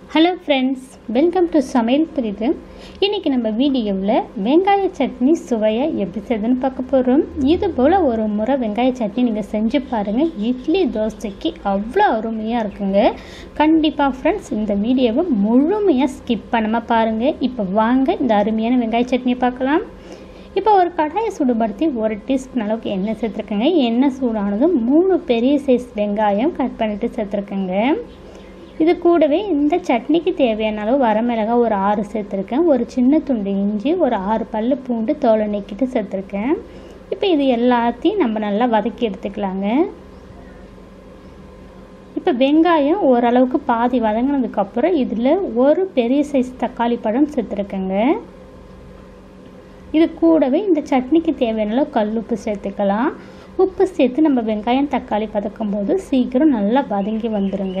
hello friends welcome to சமையல் புரிது இன்றைக்கி நம்ம வீடியோவில் வெங்காய சட்னி சுவையை எப்படி செய்யுதுன்னு பார்க்க போகிறோம் இது போல் ஒரு முறை வெங்காய சட்னி நீங்கள் செஞ்சு பாருங்கள் இட்லி தோசைக்கு அவ்வளோ அருமையாக இருக்குங்க கண்டிப்பாக ஃப்ரெண்ட்ஸ் இந்த வீடியோவை முழுமையாக ஸ்கிப் பண்ணாமல் பாருங்கள் இப்போ வாங்க இந்த அருமையான வெங்காய சட்னியை பார்க்கலாம் இப்போ ஒரு கடாயை சூடுபடுத்தி ஒரு டீஸ்பூன் அளவுக்கு எண்ணெய் சேர்த்துருக்கேங்க எண்ணெய் சூடானதும் மூணு பெரிய சைஸ் வெங்காயம் கட் பண்ணிவிட்டு சேர்த்துருக்கேங்க இது கூடவே இந்த சட்னிக்கு தேவையான அளவு வரமிளகாய் ஒரு ஆறு சேர்த்துருக்கேன் ஒரு சின்ன துண்டு இஞ்சி ஒரு ஆறு பல் பூண்டு தோலை நீக்கிட்டு சேர்த்துருக்கேன் இப்போ இது எல்லாத்தையும் நம்ம நல்லா வதக்கி எடுத்துக்கலாங்க இப்போ வெங்காயம் ஓரளவுக்கு பாதி வதங்கினதுக்கப்புறம் இதில் ஒரு பெரிய சைஸ் தக்காளி பழம் சேர்த்துருக்கேங்க இது கூடவே இந்த சட்னிக்கு தேவையான அளவு கல் உப்பு சேர்த்துக்கலாம் உப்பு சேர்த்து நம்ம வெங்காயம் தக்காளி வதக்கும் போது சீக்கிரம் நல்லா வதங்கி வந்துடுங்க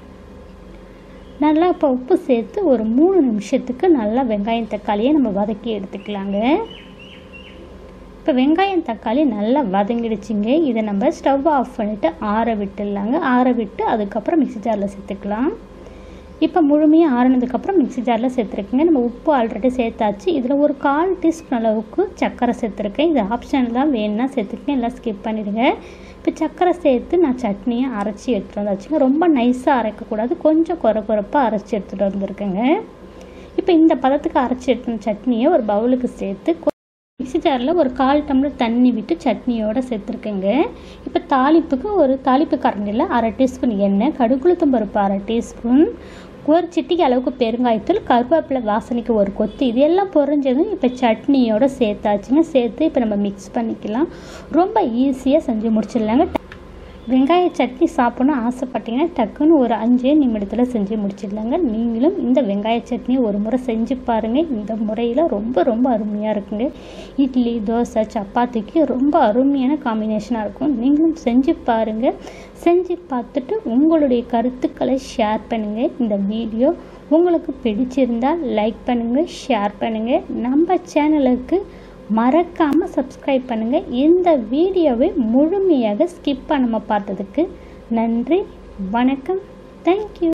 நல்லா இப்போ உப்பு சேர்த்து ஒரு மூணு நிமிஷத்துக்கு நல்லா வெங்காயம் தக்காளியை நம்ம வதக்கி எடுத்துக்கலாங்க இப்போ வெங்காயம் தக்காளி நல்லா வதங்கிடுச்சிங்க இதை நம்ம ஸ்டவ் ஆஃப் பண்ணிவிட்டு ஆற விட்டுடலாங்க ஆற விட்டு அதுக்கப்புறம் மிக்சி ஜாரில் சேர்த்துக்கலாம் இப்போ முழுமையாக ஆறினதுக்கப்புறம் மிக்சி ஜாரில் சேர்த்துருக்கேங்க நம்ம உப்பு ஆல்ரெடி சேர்த்தாச்சு இதில் ஒரு கால் டீஸ்பூன் அளவுக்கு சர்க்கரை சேர்த்துருக்கேன் இது ஆப்ஷன் தான் வேணும்னா சேர்த்துக்கேன் எல்லாம் ஸ்கிப் பண்ணிடுங்க இப்போ சர்க்கரை சேர்த்து நான் சட்னியை அரைச்சி எடுத்துகிட்டு வந்தாச்சுங்க ரொம்ப நைஸாக அரைக்கக்கூடாது கொஞ்சம் குறை குறைப்பாக அரைச்சி எடுத்துகிட்டு வந்திருக்கேங்க இப்போ இந்த பதத்துக்கு அரைச்சி எடுத்த சட்னியை ஒரு பவுலுக்கு சேர்த்து மிக்சி ஜாரில் ஒரு கால் டம்ளர் தண்ணி விட்டு சட்னியோடு சேர்த்துருக்கேங்க இப்போ தாளிப்புக்கு ஒரு தாளிப்பு கரண்டியில் அரை டீஸ்பூன் எண்ணெய் கடுகுளுத்தம் பருப்பு அரை டீஸ்பூன் ஒரு சிட்டிக்கு அளவுக்கு பெருங்காயத்தூள் கருவேப்பிலை வாசனைக்கு ஒரு கொத்து இது எல்லாம் பொறிஞ்சதும் இப்போ சட்னியோடு சேர்த்தாச்சுங்க சேர்த்து இப்போ நம்ம மிக்ஸ் பண்ணிக்கலாம் ரொம்ப ஈஸியாக செஞ்சு முடிச்சிடலாங்க வெங்காய சட்னி சாப்பிட்ணும் ஆசைப்பட்டீங்கன்னா டக்குன்னு ஒரு அஞ்சே நிமிடத்தில் செஞ்சு முடிச்சிடலாங்க நீங்களும் இந்த வெங்காய சட்னியை ஒரு முறை செஞ்சு பாருங்கள் இந்த முறையில் ரொம்ப ரொம்ப அருமையாக இருக்குங்க இட்லி தோசை சப்பாத்திக்கு ரொம்ப அருமையான காம்பினேஷனாக இருக்கும் நீங்களும் செஞ்சு பாருங்கள் செஞ்சு பார்த்துட்டு உங்களுடைய கருத்துக்களை ஷேர் பண்ணுங்கள் இந்த வீடியோ உங்களுக்கு பிடிச்சிருந்தால் லைக் பண்ணுங்கள் ஷேர் பண்ணுங்கள் நம்ம சேனலுக்கு மறக்காமல் சப்ஸ்கிரைப் பண்ணுங்கள் இந்த வீடியோவை முழுமையாக ஸ்கிப் பண்ணாமல் பார்த்ததுக்கு நன்றி வணக்கம் தேங்க்யூ